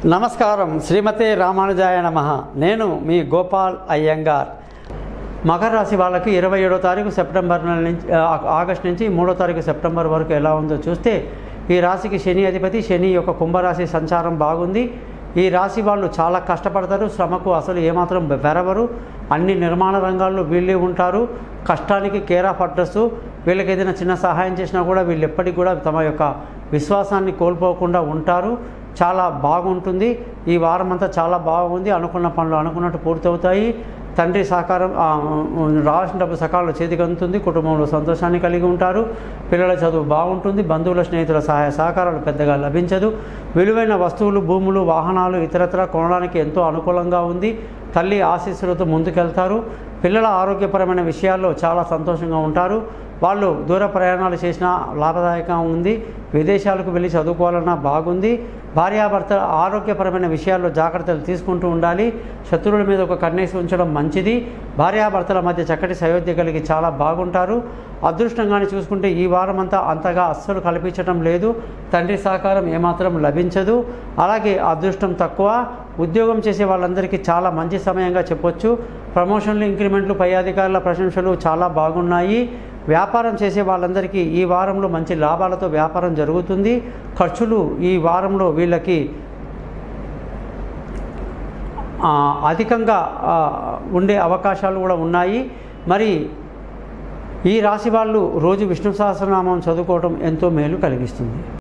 నమస్కారం శ్రీమతే రామానుజాయ నమ నేను మీ గోపాల్ అయ్యంగార్ మకర రాశి వాళ్ళకి ఇరవై ఏడో తారీఖు సెప్టెంబర్ నెల నుంచి ఆ, ఆగస్ట్ నుంచి మూడో తారీఖు సెప్టెంబర్ వరకు ఎలా ఉందో చూస్తే ఈ రాశికి శని అధిపతి శని యొక్క కుంభరాశి సంచారం బాగుంది ఈ రాశి వాళ్ళు చాలా కష్టపడతారు శ్రమకు అసలు ఏమాత్రం వెరవరు అన్ని నిర్మాణ రంగాల్లో వీళ్ళే ఉంటారు కష్టానికి కేర్ ఆఫ్ అడ్రస్ వీళ్ళకి ఏదైనా చిన్న సహాయం చేసినా కూడా వీళ్ళు ఎప్పటికి కూడా తమ యొక్క విశ్వాసాన్ని కోల్పోకుండా ఉంటారు చాలా బాగుంటుంది ఈ వారం అంతా చాలా బాగుంది అనుకున్న పనులు అనుకున్నట్టు పూర్తవుతాయి తండ్రి సహకారం ఆ, రావాల్సిన డబ్బు సకాలంలో చేతికి అందుతుంది కుటుంబంలో సంతోషాన్ని కలిగి ఉంటారు పిల్లల చదువు బాగుంటుంది బంధువుల స్నేహితుల సహాయ సహకారాలు పెద్దగా లభించదు విలువైన వస్తువులు భూములు వాహనాలు ఇతరత్ర కొనడానికి ఎంతో అనుకూలంగా ఉంది తల్లి ఆశీస్సులతో ముందుకెళ్తారు పిల్లల ఆరోగ్యపరమైన విషయాల్లో చాలా సంతోషంగా ఉంటారు వాళ్ళు దూర ప్రయాణాలు చేసినా లాభదాయకంగా ఉంది విదేశాలకు వెళ్ళి చదువుకోవాలన్నా బాగుంది భార్యాభర్త ఆరోగ్యపరమైన విషయాల్లో జాగ్రత్తలు తీసుకుంటూ ఉండాలి శత్రువుల మీద ఒక కన్నేసి ఉంచడం మంచిది భార్యాభర్తల మధ్య చక్కటి సయోధ్య కలిగి చాలా బాగుంటారు అదృష్టంగానే చూసుకుంటే ఈ వారం అంతా అంతగా అస్సలు కల్పించడం లేదు తండ్రి సహకారం ఏమాత్రం లభించదు అలాగే అదృష్టం తక్కువ ఉద్యోగం చేసే వాళ్ళందరికీ చాలా మంచి సమయంగా చెప్పొచ్చు ప్రమోషన్లు ఇంక్రిమెంట్లు పై అధికారుల ప్రశంసలు చాలా బాగున్నాయి వ్యాపారం చేసే వాళ్ళందరికీ ఈ వారంలో మంచి లాభాలతో వ్యాపారం జరుగుతుంది ఖర్చులు ఈ వారంలో వీళ్ళకి ఆ, అధికంగా ఆ, ఉండే అవకాశాలు కూడా ఉన్నాయి మరి ఈ రాశి వాళ్ళు రోజు విష్ణు సహస్రనామం చదువుకోవడం ఎంతో మేలు కలిగిస్తుంది